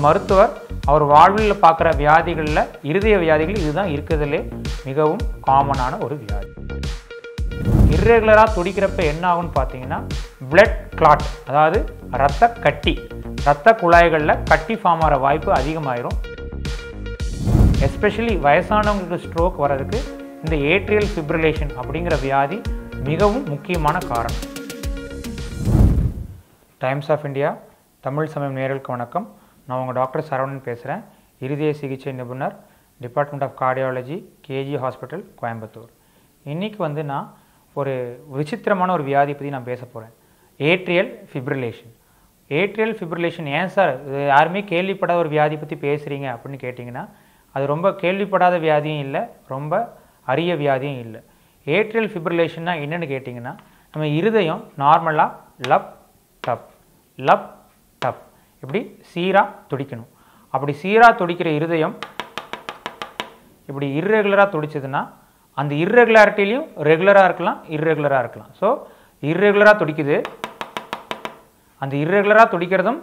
மருத்துவர் அவர் வாழ்வில் பார்க்குற வியாதிகளில் இருதய வியாதிகள் இதுதான் இருக்கிறதுலே மிகவும் காமனான ஒரு வியாதி இர்ரெகுலராக துடிக்கிறப்ப என்ன ஆகும்னு பார்த்தீங்கன்னா பிளட் கிளாட் அதாவது இரத்த கட்டி இரத்த குழாய்களில் கட்டி ஃபார்ம் ஆகிற வாய்ப்பு அதிகமாயிரும் எஸ்பெஷலி வயசானவங்களுக்கு ஸ்ட்ரோக் வர்றதுக்கு இந்த ஏட்ரியல் ஃபிப்ரிலேஷன் அப்படிங்கிற வியாதி மிகவும் முக்கியமான காரணம் டைம்ஸ் ஆஃப் இந்தியா தமிழ் சமயம் நேரலுக்கு வணக்கம் நான் உங்கள் டாக்டர் சரவணன் பேசுகிறேன் இருதய சிகிச்சை நிபுணர் department of cardiology KG hospital Coimbatore இன்றைக்கி வந்து நான் ஒரு விசித்திரமான ஒரு வியாதி பற்றி நான் பேச போகிறேன் ஏட்ரியல் ஃபிப்ரிலேஷன் ஏட்ரியல் ஃபிப்ரிலேஷன் ஏன் சார் இது யாருமே கேள்விப்படாத ஒரு வியாதி பற்றி பேசுகிறீங்க அப்படின்னு கேட்டிங்கன்னா அது ரொம்ப கேள்விப்படாத வியாதியும் இல்லை ரொம்ப அரிய வியாதியும் இல்லை ஏட்ரியல் ஃபிப்ரிலேஷன்னா என்னென்னு கேட்டிங்கன்னா நம்ம இருதயம் நார்மலாக லப் டப் லப் டப் இப்படி சீராக துடிக்கணும் அப்படி சீராக துடிக்கிற இருதயம் இப்படி இர்ரெகுலராக துடிச்சதுன்னா அந்த இர்ரெகுலாரிட்டிலையும் ரெகுலராக இருக்கலாம் இர்ரெகுலராக இருக்கலாம் ஸோ இர்ரெகுலராக துடிக்குது அந்த இர்ரெகுலராக துடிக்கிறதும்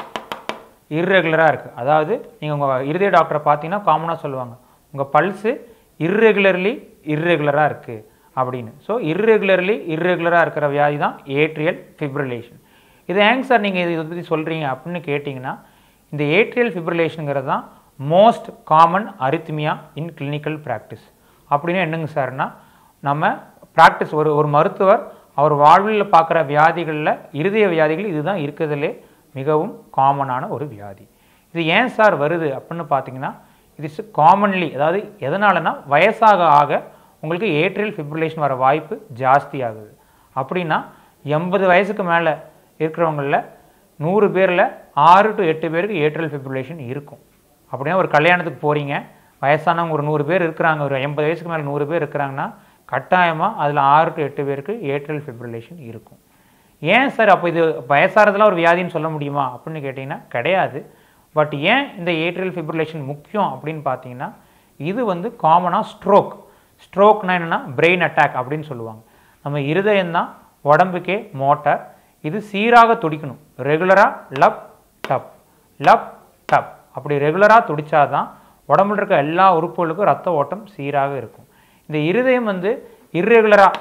இர்ரெகுலராக இருக்குது அதாவது நீங்கள் உங்கள் இருதய டாக்டரை பார்த்தீங்கன்னா காமனாக சொல்லுவாங்க உங்கள் பல்ஸு இர்ரெகுலர்லி இர்ரெகுலராக இருக்குது அப்படின்னு ஸோ இர்ரெகுலர்லி இர்ரெகுலராக இருக்கிற வியாதி தான் ஏட்ரியல் ஃபிப்ரிலேஷன் இது ஏங்க சார் நீங்கள் இதை பற்றி சொல்கிறீங்க அப்படின்னு கேட்டிங்கன்னா இந்த ஏட்ரியல் ஃபிப்ரிலேஷனுங்கிறது தான் most common arrhythmia in clinical practice அப்படின்னு என்னங்க சார்னா நம்ம ப்ராக்டிஸ் ஒரு ஒரு மருத்துவர் அவர் வாழ்வில் பார்க்குற வியாதிகளில் இருதய வியாதிகள் இதுதான் இருக்கிறதுலே மிகவும் காமனான ஒரு வியாதி இது ஏன் சார் வருது அப்படின்னு பார்த்தீங்கன்னா இது இஸ் காமன்லி அதாவது எதனாலனா வயசாக ஆக உங்களுக்கு ஏட்ரியல் ஃபிப்ரிலேஷன் வர வாய்ப்பு ஜாஸ்தி ஆகுது அப்படின்னா எண்பது வயசுக்கு மேலே இருக்கிறவங்களில் நூறு பேரில் ஆறு டு எட்டு பேருக்கு ஏட்ரியல் ஃபிப்ரிலேஷன் இருக்கும் அப்படின்னா ஒரு கல்யாணத்துக்கு போகிறீங்க வயசானவங்க ஒரு நூறு பேர் இருக்கிறாங்க ஒரு எண்பது வயசுக்கு மேலே நூறு பேர் இருக்கிறாங்கன்னா கட்டாயமாக அதில் ஆறு டு எட்டு பேருக்கு ஏட்ரியல் ஃபிப்ரிலேஷன் இருக்கும் ஏன் சார் அப்போ இது வயசாகிறதுலாம் ஒரு வியாதின்னு சொல்ல முடியுமா அப்படின்னு கேட்டிங்கன்னா கிடையாது பட் ஏன் இந்த ஏட்ரியல் ஃபிப்ரிலேஷன் முக்கியம் அப்படின்னு பார்த்தீங்கன்னா இது வந்து காமனாக ஸ்ட்ரோக் ஸ்ட்ரோக்னா என்னென்னா பிரெயின் அட்டாக் அப்படின்னு சொல்லுவாங்க நம்ம இருதயம் தான் உடம்புக்கே மோட்டார் இது சீராக துடிக்கணும் ரெகுலராக லப் டப் லப் டப் அப்படி ரெகுலராக துடிச்சாதான் உடம்புல இருக்க எல்லா உறுப்புகளுக்கும் ரத்த ஓட்டம் சீராக இருக்கும் இந்த இருதயம் வந்து இர்ரெகுலராக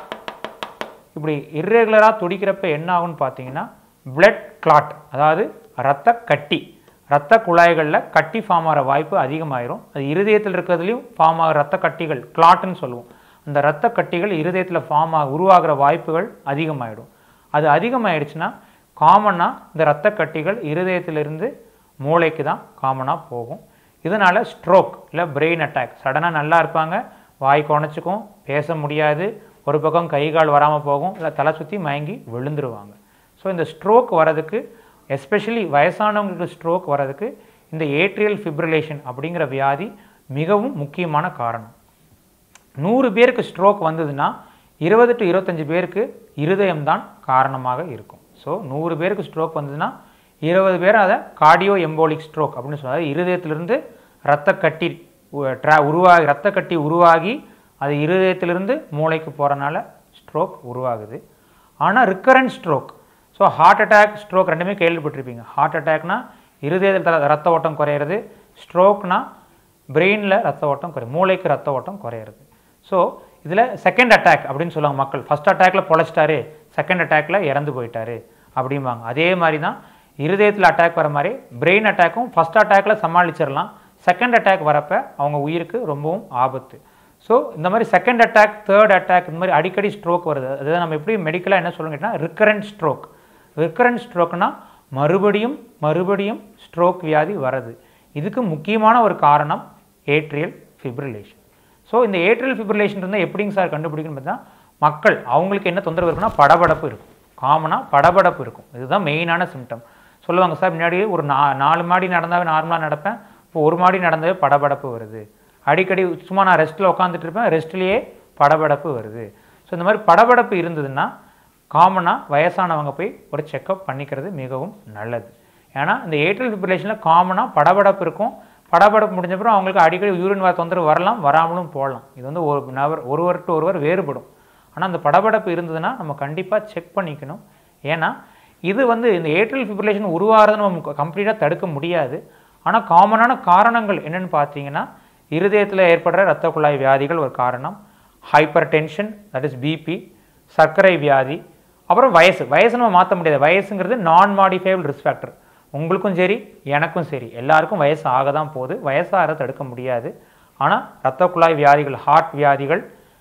இப்படி இர்ரெகுலராக துடிக்கிறப்ப என்ன ஆகும்னு பார்த்தீங்கன்னா பிளட் கிளாட் அதாவது இரத்த கட்டி இரத்த குழாய்களில் கட்டி ஃபார்ம் ஆகிற வாய்ப்பு அதிகமாயிரும் அது இருதயத்தில் இருக்கிறதுலையும் ஃபார்ம் ஆகிற ரத்த கட்டிகள் கிளாட்னு சொல்லுவோம் அந்த இரத்த கட்டிகள் இருதயத்தில் ஃபார்ம் ஆக உருவாகிற வாய்ப்புகள் அதிகமாயிடும் அது அதிகமாயிடுச்சுன்னா காமனாக இந்த இரத்த கட்டிகள் இருதயத்திலிருந்து மூளைக்கு தான் காமனாக போகும் இதனால் ஸ்ட்ரோக் இல்லை பிரெயின் அட்டாக் சடனாக நல்லா இருப்பாங்க வாய் குணைச்சிக்கும் பேச முடியாது ஒரு பக்கம் கை கால் வராமல் போகும் இல்லை தலை சுற்றி மயங்கி விழுந்துருவாங்க ஸோ இந்த ஸ்ட்ரோக் வரதுக்கு எஸ்பெஷலி வயசானவங்களுக்கு ஸ்ட்ரோக் வரதுக்கு இந்த ஏட்ரியல் ஃபிப்ரிலேஷன் அப்படிங்கிற வியாதி மிகவும் முக்கியமான காரணம் நூறு பேருக்கு ஸ்ட்ரோக் வந்ததுன்னா இருபது டு இருபத்தஞ்சி பேருக்கு இருதயம் தான் காரணமாக இருக்கும் ஸோ நூறு பேருக்கு ஸ்ட்ரோக் வந்ததுன்னா இருபது பேர் அதை கார்டியோ எம்போலிக் ஸ்ட்ரோக் அப்படின்னு சொல்லுவாங்க இருதயத்திலிருந்து ரத்த கட்டி ட்ரா உருவாகி ரத்த கட்டி உருவாகி அது இருதயத்திலிருந்து மூளைக்கு போகிறனால ஸ்ட்ரோக் உருவாகுது ஆனால் recurrent stroke so heart attack stroke ரெண்டுமே கேள்விப்பட்டிருப்பீங்க ஹார்ட் அட்டாக்னா இருதயத்தில் ரத்த ஓட்டம் குறையிறது ஸ்ட்ரோக்னா பிரெயினில் ரத்த ஓட்டம் குறை மூளைக்கு ரத்த ஓட்டம் குறையிறது ஸோ இதில் செகண்ட் அட்டாக் அப்படின்னு சொல்லுவாங்க மக்கள் ஃபஸ்ட் அட்டாக்ல பொழைச்சிட்டாரு செகண்ட் அட்டாக்ல இறந்து போயிட்டாரு அப்படிம்பாங்க அதே மாதிரி தான் இருதயத்தில் அட்டாக் வர மாதிரி பிரெயின் அட்டாக்கும் ஃபஸ்ட் அட்டாக்ல சமாளிச்சிடலாம் செகண்ட் அட்டாக் வரப்போ அவங்க உயிருக்கு ரொம்பவும் ஆபத்து ஸோ இந்த மாதிரி செகண்ட் அட்டாக் தேர்ட் அட்டாக் இந்த மாதிரி அடிக்கடி ஸ்ட்ரோக் வருது அது நம்ம எப்படி மெடிக்கலாக என்ன சொல்லுங்க கேட்டால் ரிக்கரண்ட் ஸ்ட்ரோக் ரிக்கரண்ட் ஸ்ட்ரோக்னா மறுபடியும் மறுபடியும் ஸ்ட்ரோக் வியாதி வருது இதுக்கு முக்கியமான ஒரு காரணம் ஏட்ரியல் ஃபிப்ரிலேஷன் ஸோ இந்த ஏட்ரியல் ஃபிப்ரிலேஷன் இருந்தால் எப்படிங்க சார் கண்டுபிடிக்கணும்னு பார்த்தா மக்கள் அவங்களுக்கு என்ன தொந்தரவு இருக்குன்னா படபடப்பு இருக்கும் காமனாக படபடப்பு இருக்கும் இதுதான் மெயினான சிம்டம் சொல்லுவாங்க சார் முன்னாடி ஒரு நா நாலு மாடி நடந்தாவே நார்மலாக நடப்பேன் இப்போ ஒரு மாடி நடந்தாவே படபடப்பு வருது அடிக்கடி சும்மா நான் ரெஸ்ட்டில் உட்காந்துட்டு இருப்பேன் ரெஸ்ட்லேயே படபடப்பு வருது ஸோ இந்த மாதிரி படபடப்பு இருந்ததுன்னா காமனாக வயசானவங்க போய் ஒரு செக்கப் பண்ணிக்கிறது மிகவும் நல்லது ஏன்னா இந்த ஏட்ரியல் ஃபிப்ரிலேஷனில் காமனாக படபடப்பு இருக்கும் படபடப்பு முடிஞ்சப்பறம் அவங்களுக்கு அடிக்கடி யூரின் வர தொந்தரவு வரலாம் வராமலும் போகலாம் இது வந்து ஒரு நபர் ஒருவர் டு ஒருவர் வேறுபடும் ஆனால் அந்த படபடப்பு இருந்ததுன்னா நம்ம கண்டிப்பாக செக் பண்ணிக்கணும் ஏன்னா இது வந்து இந்த ஏட்ரியல் ஃபிப்ரிலேஷன் உருவாகிறத நம்ம கம்ப்ளீட்டாக தடுக்க முடியாது ஆனால் காமனான காரணங்கள் என்னன்னு பார்த்தீங்கன்னா இருதயத்தில் ஏற்படுற இரத்த குழாய் வியாதிகள் ஒரு காரணம் hypertension that is BP சர்க்கரை வியாதி அப்புறம் வயசு வயசு நம்ம மாற்ற முடியாது வயசுங்கிறது நான் மாடிஃபைபிள் ரிஸ்க் ஃபேக்டர் உங்களுக்கும் சரி எனக்கும் சரி எல்லாருக்கும் வயசு ஆக தான் போகுது வயசாக தடுக்க முடியாது ஆனால் இரத்த குழாய் வியாதிகள் ஹார்ட் வியாதிகள்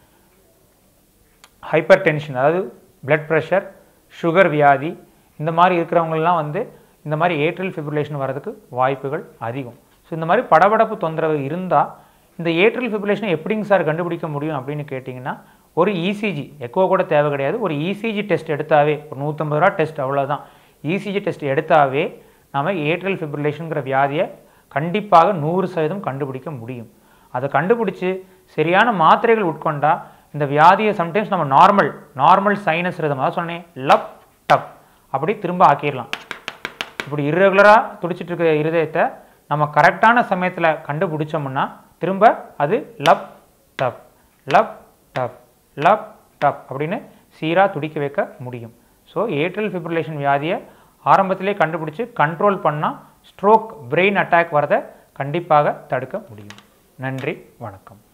ஹைப்பர் டென்ஷன் அதாவது பிளட் ப்ரெஷர் சுகர் வியாதி இந்த மாதிரி இருக்கிறவங்கலாம் வந்து இந்த மாதிரி ஏட்ரல் ஃபிப்ரிலேஷன் வரதுக்கு வாய்ப்புகள் அதிகம் ஸோ இந்த மாதிரி படபடப்பு தொந்தரவு இருந்தால் இந்த ஏட்ரல் ஃபிப்ரிலேஷனை எப்படிங்க சார் கண்டுபிடிக்க முடியும் அப்படின்னு கேட்டிங்கன்னா ஒரு இசிஜி எக்கோ கூட தேவை கிடையாது ஒரு இசிஜி டெஸ்ட் எடுத்தாவே ஒரு நூற்றம்பது ரூபா டெஸ்ட் அவ்வளோதான் இசிஜி டெஸ்ட் எடுத்தாவே நம்ம ஏட்ரல் ஃபிப்ரிலேஷனுங்கிற வியாதியை கண்டிப்பாக நூறு சதவீதம் கண்டுபிடிக்க முடியும் அதை கண்டுபிடிச்சி சரியான மாத்திரைகள் உட்கொண்டா இந்த வியாதியை சம்டைம்ஸ் நம்ம நார்மல் நார்மல் சைனஸ் ரிதம் அதாவது சொன்னேன் லப் டப் அப்படி திரும்ப ஆக்கிடலாம் இப்படி இர்ரெகுலராக துடிச்சிட்டு இருக்கிற இருதயத்தை நம்ம கரெக்டான சமயத்தில் கண்டுபிடிச்சோம்னா திரும்ப அது lub dub lub dub lub dub அப்படின்னு சீராக துடிக்க வைக்க முடியும் ஸோ ஏட்ரல் ஃபிப்ரிலேஷன் வியாதியை ஆரம்பத்திலே கண்டுபிடிச்சி கண்ட்ரோல் பண்ணால் ஸ்ட்ரோக் பிரெயின் அட்டாக் வரதை கண்டிப்பாக தடுக்க முடியும் நன்றி வணக்கம்